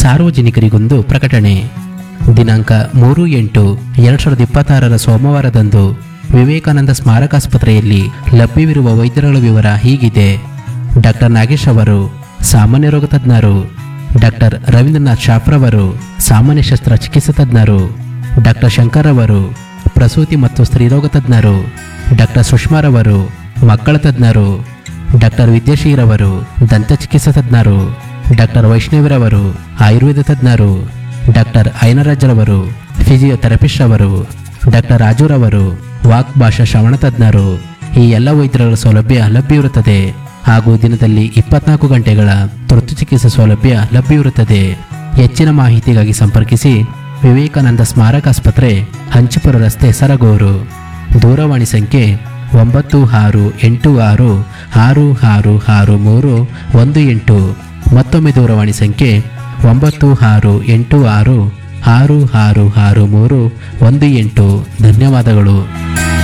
ಸಾರ್ವಜನಿಕರಿಗೊಂದು ಪ್ರಕಟಣೆ ದಿನಾಂಕ ಮೂರು ಎಂಟು ಎರಡು ಸಾವಿರದ ಇಪ್ಪತ್ತಾರರ ಸೋಮವಾರದಂದು ವಿವೇಕಾನಂದ ಸ್ಮಾರಕಾಸ್ಪತ್ರೆಯಲ್ಲಿ ಲಭ್ಯವಿರುವ ವೈದ್ಯರುಗಳ ವಿವರ ಹೀಗಿದೆ ಡಾಕ್ಟರ್ ನಾಗೇಶ್ ಅವರು ಸಾಮಾನ್ಯ ರೋಗ ತಜ್ಞರು ಡಾಕ್ಟರ್ ರವೀಂದ್ರನಾಥ್ ಶಾಫ್ರವರು ಸಾಮಾನ್ಯ ಶಸ್ತ್ರಚಿಕಿತ್ಸಾ ತಜ್ಞರು ಡಾಕ್ಟರ್ ಶಂಕರ್ ಅವರು ಪ್ರಸೂತಿ ಮತ್ತು ಸ್ತ್ರೀರೋಗ ತಜ್ಞರು ಡಾಕ್ಟರ್ ಸುಷ್ಮಾರವರು ಮಕ್ಕಳ ತಜ್ಞರು ಡಾಕ್ಟರ್ ವಿದ್ಯಾಶೀರವರು ದಂತ ಚಿಕಿತ್ಸಾ ತಜ್ಞರು ಡಾಕ್ಟರ್ ವೈಷ್ಣವಿರವರು ಆಯುರ್ವೇದ ತಜ್ಞರು ಡಾಕ್ಟರ್ ಐನರಾಜ್ರವರು ಫಿಸಿಯೋಥೆರಪಿಸ್ಟ್ ಅವರು ಡಾಕ್ಟರ್ ರಾಜುರವರು ವಾಕ್ ಭಾಷಾ ಶ್ರವಣ ತಜ್ಞರು ಈ ಎಲ್ಲ ವೈದ್ಯರ ಸೌಲಭ್ಯ ಲಭ್ಯವಿರುತ್ತದೆ ಹಾಗೂ ದಿನದಲ್ಲಿ ಇಪ್ಪತ್ನಾಲ್ಕು ಗಂಟೆಗಳ ತುರ್ತು ಚಿಕಿತ್ಸೆ ಸೌಲಭ್ಯ ಲಭ್ಯವಿರುತ್ತದೆ ಹೆಚ್ಚಿನ ಮಾಹಿತಿಗಾಗಿ ಸಂಪರ್ಕಿಸಿ ವಿವೇಕಾನಂದ ಸ್ಮಾರಕ ಆಸ್ಪತ್ರೆ ಹಂಚಿಪುರ ರಸ್ತೆ ಸರಗೂರು ದೂರವಾಣಿ ಸಂಖ್ಯೆ ಒಂಬತ್ತು ಆರು ಎಂಟು ಆರು ಆರು ಆರು ಆರು ಮೂರು ಒಂದು ಎಂಟು ಮತ್ತೊಮ್ಮೆ ದೂರವಾಣಿ ಸಂಖ್ಯೆ ಒಂಬತ್ತು ಆರು ಎಂಟು ಆರು ಆರು ಆರು ಆರು ಮೂರು ಒಂದು ಎಂಟು ಧನ್ಯವಾದಗಳು